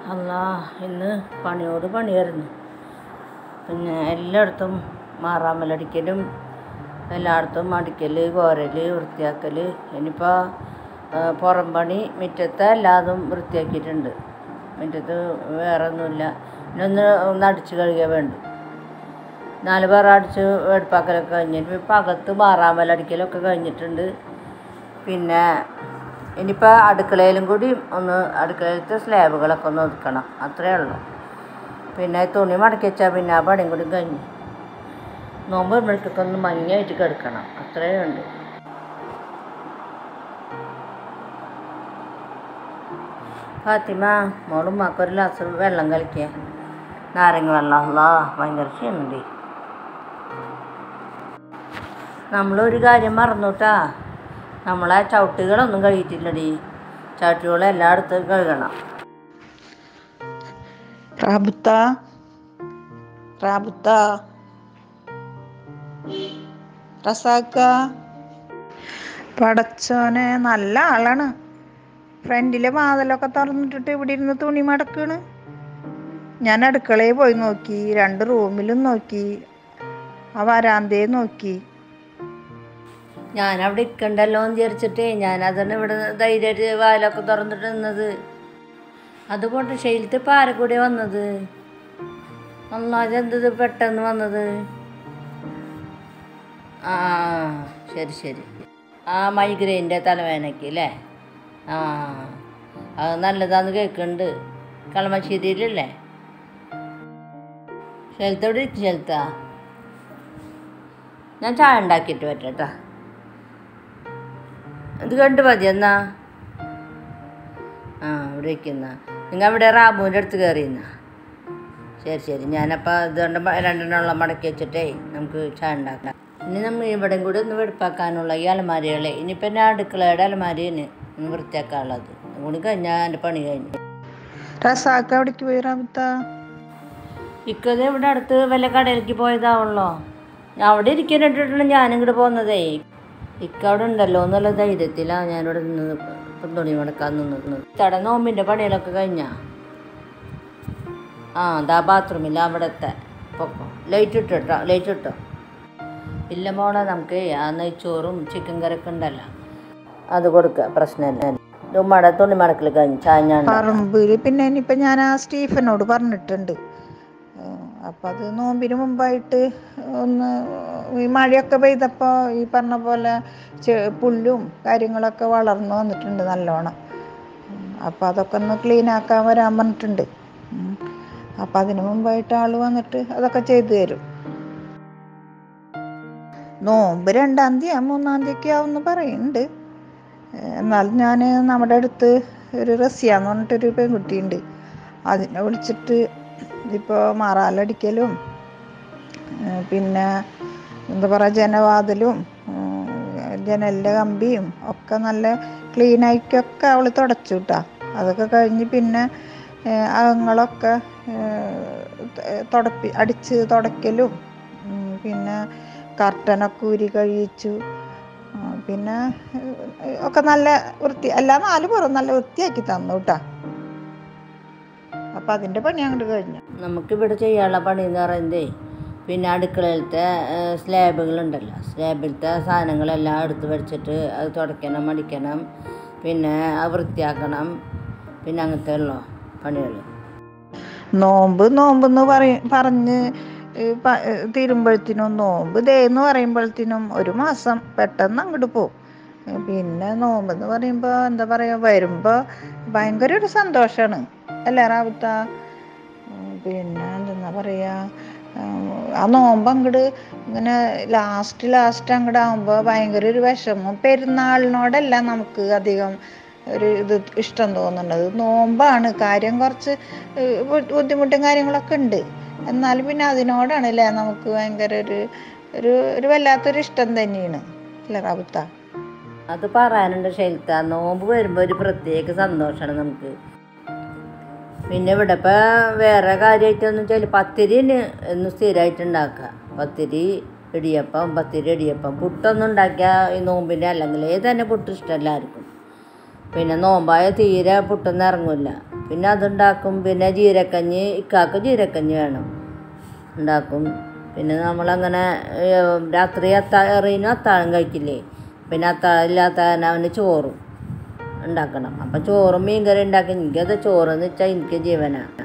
അല്ലാ ഇന്ന് പണിയോട് പണിയായിരുന്നു പിന്നെ എല്ലായിടത്തും മാറാമലടിക്കലും എല്ലായിടത്തും അടിക്കൽ കോരൽ വൃത്തിയാക്കൽ ഇനിയിപ്പോൾ പുറം പണി മുറ്റത്തെ എല്ലാതും വൃത്തിയാക്കിയിട്ടുണ്ട് മുറ്റത്ത് വേറെ ഒന്നുമില്ല ഇനി ഒന്ന് ഒന്ന് അടിച്ച് കഴുകിയാൽ വേണ്ടു നാല് പേർ അടിച്ച് വെടുപ്പാക്കലൊക്കെ കഴിഞ്ഞിട്ട് ഇപ്പം അകത്ത് മാറാമലടിക്കലൊക്കെ കഴിഞ്ഞിട്ടുണ്ട് പിന്നെ ഇനിയിപ്പോൾ അടുക്കളയിലും കൂടി ഒന്ന് അടുക്കളയിലത്തെ സ്ലാബുകളൊക്കെ ഒന്ന് ഒതുക്കണം അത്രയേ ഉള്ളൂ പിന്നെ തുണി മടക്കി വെച്ചാൽ പിന്നെ ആ പണിയും കൂടി കഴിഞ്ഞു നോമ്പ് വരുമ്പോഴേക്കൊക്കെ ഒന്ന് മഞ്ഞായിട്ട് കിടക്കണം അത്രയേ ഉണ്ട് ഫാത്തിമ മോളും മാക്കൊരു ഗ്ലാസ് വെള്ളം കളിക്കുക നാരങ്ങ വെള്ളം അല്ലാ ഭയങ്കര ക്ഷീണുണ്ട് നമ്മളൊരു കാര്യം മറന്നുട്ടാ നമ്മളെ ചവിട്ടുകളൊന്നും കഴിയിട്ടില്ലടി ചവിട്ടുകൾ എല്ലായിടത്തും കഴുകണം റാബുത്ത റാബുത്ത റസാക്ക പടച്ചോനെ നല്ല ആളാണ് ഫ്രണ്ടിലെ വാതിലൊക്കെ തുറന്നിട്ടിട്ട് ഇവിടെ ഇരുന്ന് തുണി മടക്കാണ് ഞാൻ അടുക്കളയിൽ പോയി നോക്കി രണ്ട് റൂമിലും നോക്കി ആ വരാന്തയെ നോക്കി ഞാൻ അവിടെ ഇരിക്കണ്ടല്ലോ എന്ന് വിചാരിച്ചിട്ടേ ഞാൻ അതാണ് ഇവിടെ ധൈര്യമായിട്ട് വാലൊക്കെ തുറന്നിട്ട് നിന്നത് അതുകൊണ്ട് ശൈലത്ത് ഇപ്പം ആരെ കൂടെ വന്നത് നന്നായി എന്തത് പെട്ടെന്ന് വന്നത് ആ ശരി ശരി ആ മൈഗ്രെയിൻ്റെ തലവേദനയ്ക്ക് അല്ലേ ആ അത് നല്ലതാന്ന് കേൾക്കുന്നുണ്ട് കളമശ്ശേരിയിലല്ലേ ശൈലത്ത് എവിടെ ഇരിക്കും ശൈലത്താ ഞാൻ ചായ ഉണ്ടാക്കിയിട്ട് പറ്റട്ടാ ഇത് കണ്ടു മതി എന്നാ ആ ഇവിടെ ഇരിക്കുന്ന നിങ്ങൾ അവിടെ റാബുവിൻ്റെ അടുത്ത് കയറിയെന്ന ശരി ശരി ഞാനപ്പോൾ ഇത് രണ്ട് മ- രണ്ടെണ്ണം മടക്കി വെച്ചിട്ടേ നമുക്ക് ചായ ഉണ്ടാക്കാം ഇനി നമ്മൾ ഇവിടെയും കൂടി ഒന്ന് വെടുപ്പാക്കാനുള്ള ഈ അലമാരികളെ ഇനിയിപ്പോൾ ഞാൻ അടുക്കളയുടെ അലമാരിന് ഒന്ന് വൃത്തിയാക്കാനുള്ളത് അതും കൂടി കഴിഞ്ഞാൽ എൻ്റെ പണി കഴിഞ്ഞു റസാക്ക അവിടേക്ക് പോയി റാബുത്ത ഇക്കത് ഇവിടെ അടുത്ത് വല്ല കടയിലേക്ക് പോയതാവുള്ളോ ഞാൻ അവിടെ ഇരിക്കാനിട്ടിട്ടാണ് ഞാനിങ്ങോട്ട് പോകുന്നതേ ഇക്ക അവിടെ ഉണ്ടല്ലോ എന്നുള്ള ധൈര്യത്തിലാണ് ഞാനിവിടെ നിന്ന് ഇപ്പം തുണി മടക്കാൻ നിന്നത് തട നോമ്പിൻ്റെ പണികളൊക്കെ കഴിഞ്ഞാ ആ ദാ ബാത്റൂമില്ല അവിടത്തെ പൊക്കോ ലൈറ്റ് ഇട്ടോ ലൈറ്റ് ഇട്ടോ ഇല്ല മോളെ നമുക്ക് ആ നെയ്ച്ചോറും ചിക്കൻ കറിയൊക്കെ ഉണ്ടല്ലോ അത് കൊടുക്കുക പ്രശ്നമില്ല ഉമ്മയുടെ തുണി മടക്കൽ കഴിഞ്ഞു ചായ ഞാൻ ഉണ്ടാക്കാം. പറമ്പിൽ പിന്നെ ഇനിയിപ്പോ ഞാൻ ആ സ്റ്റീഫനോട് പറഞ്ഞിട്ടുണ്ട് ഏഹ് അപ്പൊ അത് നോമ്പിന് മുമ്പായിട്ട് ഒന്ന് ഈ മഴയൊക്കെ പെയ്തപ്പോൾ ഈ പറഞ്ഞ പോലെ ചെ- പുല്ലും കാര്യങ്ങളൊക്കെ വളർന്നു വന്നിട്ടുണ്ട് നല്ലോണം ഉം. അപ്പൊ അതൊക്കെ ഒന്ന് ക്ലീൻ ആക്കാൻ വരാൻ പറഞ്ഞിട്ടുണ്ട് ഉം. അപ്പൊ അതിന് മുമ്പായിട്ട് ആള് വന്നിട്ട് അതൊക്കെ ചെയ്തു തരും നോമ്പ് രണ്ടാം തീയതി മൂന്നാം തീയതി ഒക്കെ ആവുമെന്ന് പറയുന്നുണ്ട് എന്നാൽ ഞാൻ നമ്മുടെ അടുത്ത് ഒരു റസിയ എന്ന് പറഞ്ഞിട്ടൊരു പെൺകുട്ടിയുണ്ട് അതിനെ വിളിച്ചിട്ട് ഇപ്പോൾ മാറാലടിക്കലും ഏഹ് പിന്നെ എന്താ പറയുക ജനവാതിലും ഏഹ് ജനലിൻ്റെ കമ്പിയും ഒക്കെ നല്ല ക്ലീനായിട്ടൊക്കെ അവൾ തുടച്ചു കിട്ടാ അതൊക്കെ കഴിഞ്ഞ് പിന്നെ ഏഹ് അകങ്ങളൊക്കെ ഏഹ് തുടപ്പി അടിച്ച് തുടയ്ക്കലും ഉം പിന്നെ കർട്ടനൊക്കെ ഊരി കഴിയിച്ചു ആ, പിന്നെ ഏഹ്, ഒക്കെ നല്ല വൃത്തി എല്ലാ നാല് പുറം നല്ല വൃത്തിയാക്കി തന്നു കേട്ടാ അപ്പൊ അതിന്റെ പണി അങ്ങോട്ട് കഴിഞ്ഞു നമുക്കിവിടെ ചെയ്യാനുള്ള പണി എന്ന് പറയുന്നതേ പിന്നെ അടുക്കളയിലത്തെ സ്ലാബുകളുണ്ടല്ലോ സ്ലാബിലത്തെ സാധനങ്ങളെല്ലാം എടുത്ത് വെച്ചിട്ട് അത് തുടയ്ക്കണം മടിക്കണം പിന്നെ അത് വൃത്തിയാക്കണം പിന്നെ അങ്ങനത്തെ ഉള്ളോ പണികൾ നോമ്പ് നോമ്പെന്ന് പറയ പറഞ്ഞ് ഏഹ് പ- ഏഹ് തീരുമ്പോഴത്തേനും നോമ്പ് ദേ എന്ന് പറയുമ്പോഴത്തേനും ഒരു മാസം പെട്ടെന്ന് അങ്ങോട്ട് പോകും ഏഹ് പിന്നെ നോമ്പ് എന്ന് പറയുമ്പോൾ എന്താ പറയാ വരുമ്പോ ഭയങ്കര ഒരു സന്തോഷാണ് അല്ലേ റാവുത്ത ഉം പിന്നെ എന്താ പറയാ ഉം, ആ നോമ്പ് അങ്ങോട്ട് ഇങ്ങനെ ലാസ്റ്റ് ലാസ്റ്റ് അങ്ങോട്ട് ആകുമ്പോൾ ഭയങ്കര ഒരു വിഷമം പെരുന്നാളിനോടല്ല നമുക്ക് അധികം ഒരു ഇത് ഇഷ്ടം തോന്നുന്നത് നോമ്പാണ് കാര്യം കുറച്ച് ഏഹ് ബു- ബുദ്ധിമുട്ടും കാര്യങ്ങളൊക്കെ ഉണ്ട് എന്നാലും പിന്നെ അതിനോടാണ് അല്ലേ നമുക്ക് ഭയങ്കര ഒരു ഒരു ഒരു വല്ലാത്തൊരു ഇഷ്ടം തന്നെയാണ് അല്ലേ റാബുത്ത അത് പറയാനുണ്ട് ശൈലത്ത നോമ്പ് വരുമ്പോൾ ഒരു പ്രത്യേക സന്തോഷമാണ് നമുക്ക് പിന്നെ ഇവിടെ ഇപ്പോൾ വേറെ കാര്യമായിട്ടൊന്നും വെച്ചാൽ പത്തിരി എന്ന് സ്ഥിരമായിട്ട് ഉണ്ടാക്കുക പത്തിരി ഇടിയപ്പം പത്തിരി ഇടിയപ്പം പുട്ടൊന്നും ഉണ്ടാക്കിയാൽ ഈ നോമ്പിൻ്റെ അല്ലെങ്കിൽ തന്നെ പുട്ട് ഇഷ്ടമല്ല ആർക്കും പിന്നെ നോമ്പായ തീരെ പുട്ടൊന്നും ഇറങ്ങില്ല പിന്നെ അതുണ്ടാക്കും പിന്നെ ജീരക്കഞ്ഞി ഇക്കാക്ക് ജീരക്കഞ്ഞി വേണം ഉണ്ടാക്കും പിന്നെ നമ്മളങ്ങനെ ഏഹ്, രാത്രി അത്താ എറിയുന്ന അത്താഴം കഴിക്കില്ലേ പിന്നെ അത്താഴം ഇല്ലാത്ത കാരണം അവന് ചോറും ഉണ്ടാക്കണം അപ്പം ചോറും മീൻകറി ഉണ്ടാക്കി എനിക്കത് ചോറെന്ന് വെച്ചാൽ എനിക്ക് ജീവനാണ്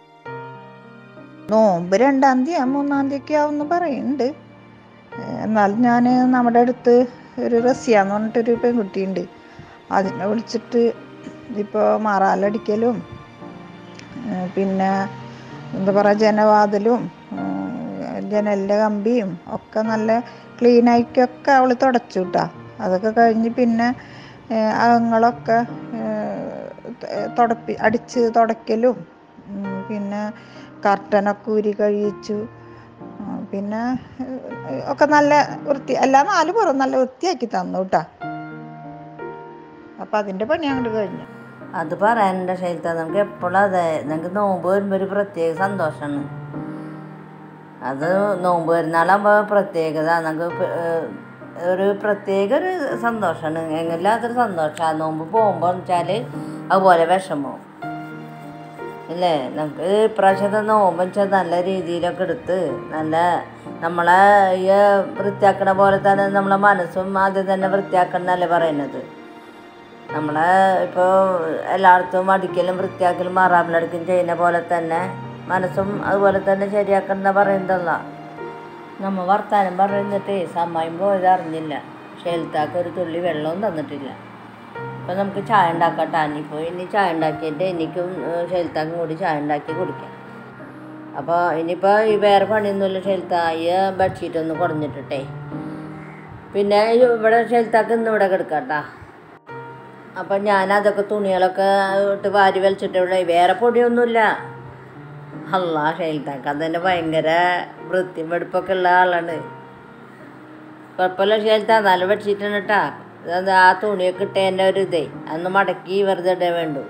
നോമ്പ് രണ്ടാം തീയതി മൂന്നാം തീയതി ഒക്കെ ആവുമെന്ന് പറയുന്നുണ്ട് എന്നാൽ ഞാൻ നമ്മുടെ അടുത്ത് ഒരു റസിയ എന്ന് പറഞ്ഞിട്ടൊരു പെൺകുട്ടിയുണ്ട് അതിനെ വിളിച്ചിട്ട് ഇപ്പോൾ മാറാലടിക്കലും ഏഹ് പിന്നെ എന്താ പറയുക ജനവാതിലും ഏഹ് ജനലിൻ്റെ കമ്പിയും ഒക്കെ നല്ല ക്ലീനായിട്ടൊക്കെ അവൾ തുടച്ചു കിട്ടാ അതൊക്കെ കഴിഞ്ഞ് പിന്നെ ഏഹ് അകങ്ങളൊക്കെ ഏഹ് തുടപ്പി അടിച്ച് തുടയ്ക്കലും ഉം പിന്നെ കർട്ടനൊക്കെ ഊരി കഴിയിച്ചു ആ, പിന്നെ ഏഹ് ഒക്കെ നല്ല വൃത്തി എല്ലാ നാല് പുറം നല്ല വൃത്തിയാക്കി തന്നു കേട്ടാ അപ്പം അതിൻ്റെ പണി അങ്ങോട്ട് കഴിഞ്ഞു അത് പറയാനുണ്ട് ശൈലത്ത നമുക്ക് എപ്പോഴും അതെ നമുക്ക് നോമ്പ് വരുമ്പോൾ ഒരു പ്രത്യേക സന്തോഷമാണ് അത് നോമ്പ് പെരുന്നാളാകുമ്പോൾ പ്രത്യേകത നമുക്ക് പ- ഏഹ് ഒരു പ്രത്യേക ഒരു സന്തോഷമാണ് എങ്ങനെയാത്തൊരു സന്തോഷമാണ് നോമ്പ് പോകുമ്പോൾ വെച്ചാൽ അതുപോലെ വിഷമവും ഇല്ലേ നമുക്ക് ഇപ്രാവശ്യത്തെ നോമ്പ് വെച്ചാൽ നല്ല രീതിയിലൊക്കെ എടുത്ത് നല്ല നമ്മളെ ഈ വൃത്തിയാക്കണ പോലെ തന്നെ നമ്മളെ മനസ്സും ആദ്യം തന്നെ വൃത്തിയാക്കണം എന്നല്ലേ പറയുന്നത് നമ്മളെ ഇപ്പോൾ എല്ലായിടത്തും അടിക്കലും വൃത്തിയാക്കലും മാറാമലടിക്കലും ചെയ്യുന്ന പോലെ തന്നെ മനസ്സും അതുപോലെ തന്നെ ശരിയാക്കണം എന്നാ പറയുന്നതല്ല നമ്മ വർത്താനം പറയുന്നിട്ടേ സമയം പോയത് അറിഞ്ഞില്ല ഷെൽത്താക്ക് ഒരു തുള്ളി വെള്ളവും തന്നിട്ടില്ല അപ്പം നമുക്ക് ചായ ഉണ്ടാക്കട്ടെ അനിപ്പോൾ ഇനി ചായ ഉണ്ടാക്കിയിട്ട് എനിക്കും ഷെൽത്താക്കും കൂടി ചായ ഉണ്ടാക്കി കുടിക്കാം അപ്പോൾ ഇനിയിപ്പോൾ ഈ വേറെ പണിയൊന്നുമില്ല ഷെൽത്ത ഈ ബെഡ്ഷീറ്റ് ഒന്ന് കുറഞ്ഞിട്ടിട്ടേ പിന്നെ ഇവിടെ ഷെൽത്താക്ക് ഇന്ന് ഇവിടെ കിടക്കാട്ടാ അപ്പം ഞാൻ അതൊക്കെ തുണികളൊക്കെ ഇട്ട് വാരി വലിച്ചിട്ട് ഇവിടെ വേറെ പൊടിയൊന്നുമില്ല അല്ല ഷെൽത്താക്ക് അതിൻ്റെ ഭയങ്കര വൃത്തിയും വെടുപ്പൊക്കെ ഉള്ള ആളാണ് കുഴപ്പമില്ല ഷെൽത്ത നല്ല ബെഡ്ഷീറ്റാണ് കേട്ടാ അത് ആ തുണിയൊക്കെ ഇട്ടതിൻ്റെ ഒരു ഇതേ അന്ന് മടക്കി വെറുതെ ഇടേ വേണ്ടു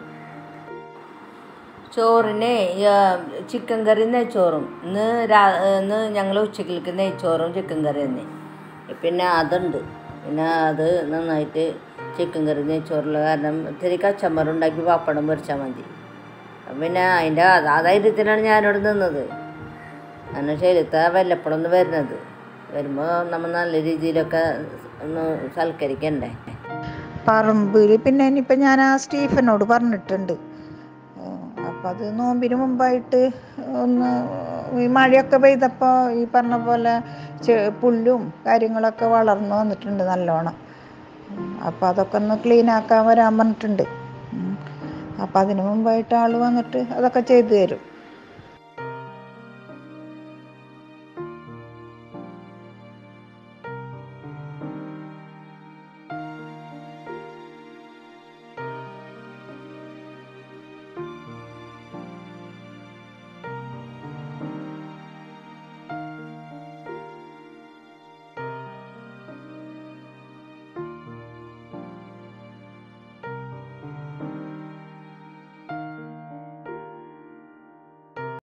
ചോറിന് ഈ, ആ, ചിക്കൻ കറി നെയ്ച്ചോറും ഇന്ന് രാ ഇന്ന് ഞങ്ങൾ ഉച്ചക്കിലേക്ക് നെയ്ച്ചോറും ചിക്കൻ കറി തന്നെ പിന്നെ അതുണ്ട് പിന്നെ അത് നന്നായിട്ട് ചിക്കൻ കറി നെയ്ച്ചോറുള്ള കാരണം ഇത്തിരി കച്ചമ്പറും ഉണ്ടാക്കി പപ്പടം പൊരിച്ചാൽ മതി അപ്പം പിന്നെ അതിൻ്റെ ആ ധൈര്യത്തിലാണ് ഞാനിവിടെ നിന്നത് അങ്ങനെ ശരിത്ത വല്ലപ്പോഴൊന്ന് വരുന്നത് വരുമ്പോൾ നമ്മൾ നല്ല രീതിയിലൊക്കെ ഒന്ന് സൽക്കരിക്കണ്ടേ പറമ്പിൽ പിന്നെ ഇനിയിപ്പോൾ ഞാൻ ആ സ്റ്റീഫനോട് പറഞ്ഞിട്ടുണ്ട് അപ്പം അത് നോമ്പിന് മുമ്പായിട്ട് ഒന്ന് ഈ മഴയൊക്കെ പെയ്തപ്പോൾ ഈ പറഞ്ഞ പോലെ ചെ- പുല്ലും കാര്യങ്ങളൊക്കെ വളർന്നു വന്നിട്ടുണ്ട് നല്ലോണം അപ്പം അതൊക്കെ ഒന്ന് ക്ലീൻ ആക്കാൻ വരാൻ പറഞ്ഞിട്ടുണ്ട് അപ്പം അതിന് മുമ്പായിട്ട് ആൾ വന്നിട്ട് അതൊക്കെ ചെയ്തു തരും